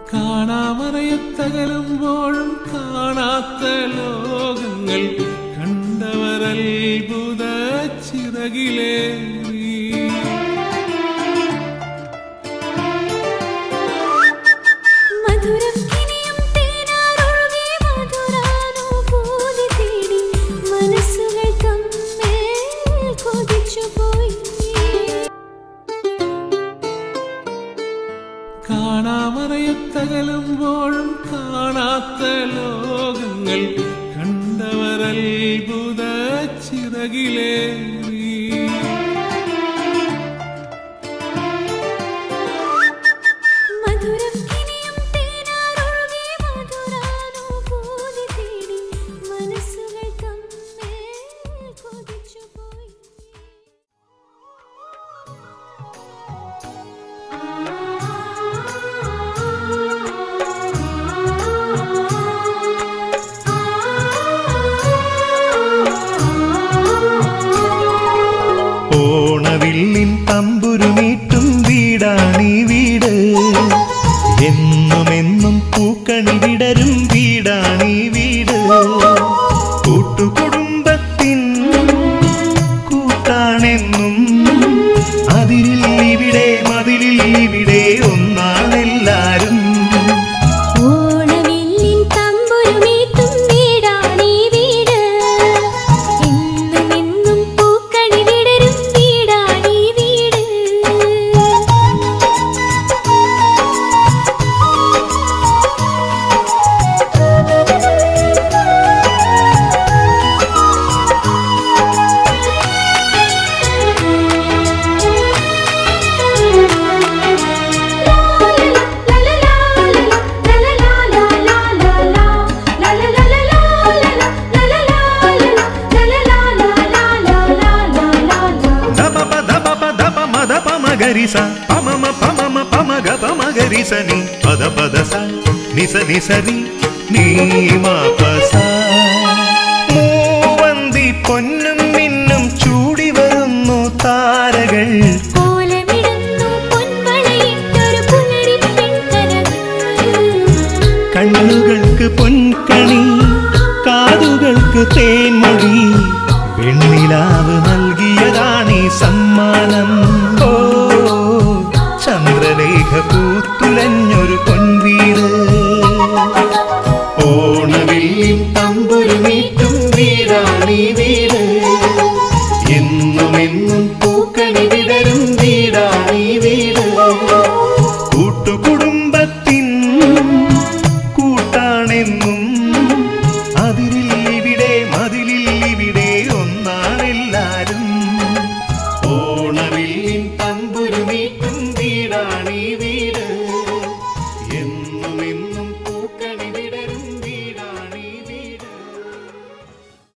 കാണാമറയത്തകലുമ്പോഴും കാണാത്ത ലോകങ്ങൾ കണ്ടവരത്ഭുത ചിറകിലേറി മധുരം കിനിയും തേനാറൊഴുകി മധുരാനുഭൂതി തേടി മനസ്സുകൾ തമ്മിൽ കൊതിച്ചുപോയി കാണാമറയത്തകലുമ്പോഴും കാണാത്ത ലോകങ്ങൾ കണ്ടവരത്ഭുത ചിറകിലേറി മധുരം കിനിയും തേനാറൊഴുകി മധുരാനുഭൂതി തേടി മനസ്സുകൾ തമ്മിൽ കൊതിച്ചുപോയി ഓണവില്ലിൻ തമ്പുരുമീട്ടും വീടാണീ വീട് എന്നുമെന്നും പൂക്കണി വിടരും വീടാണീ വീട് കൂട്ടുകുടുംബത്തിൻ കൂട്ടാണെന്നും അതിരിൽ ഇവിടെ മതിലിൽ ഇവിടെ ഒന്നാണെല്ലാരും ഓണവില്ലിൻ തമ്പുരുമീട്ടും വീടാണീ വീട് എന്നും എന്നും പൂക്കണി വിടരും വീടാണീ വീട് దబబ దబబ దబ మద పమగరిస పమమ పమమ పమగ పమగరిస ని పద పద స నిస నిసరి നീ മാപസ മൂവന്തി പൊന്നും മിന്നും ചൂടി വരുന്നു താരകൾ കോലമിടുന്നു പൊൻവളയിട്ടൊരു പുലരി പെൺകരങ്ങൾ കണ്ണുകൾക്ക് പൊൻകണി കാതുകൾക്ക് തേൻമൊഴി വെണ്ണിലാവ് നൽകിയതാണീ സമ്മാനം ഓ ചന്ദ്രലേഖ പൂത്തുലഞ്ഞൊരു പൊൻവീട് ഓണവില്ലിൻ തമ്പുരുമീട്ടും വീടാണീ വീട് എന്നും എന്നും പൂക്കണി വിടരും വീടാണീ വീട്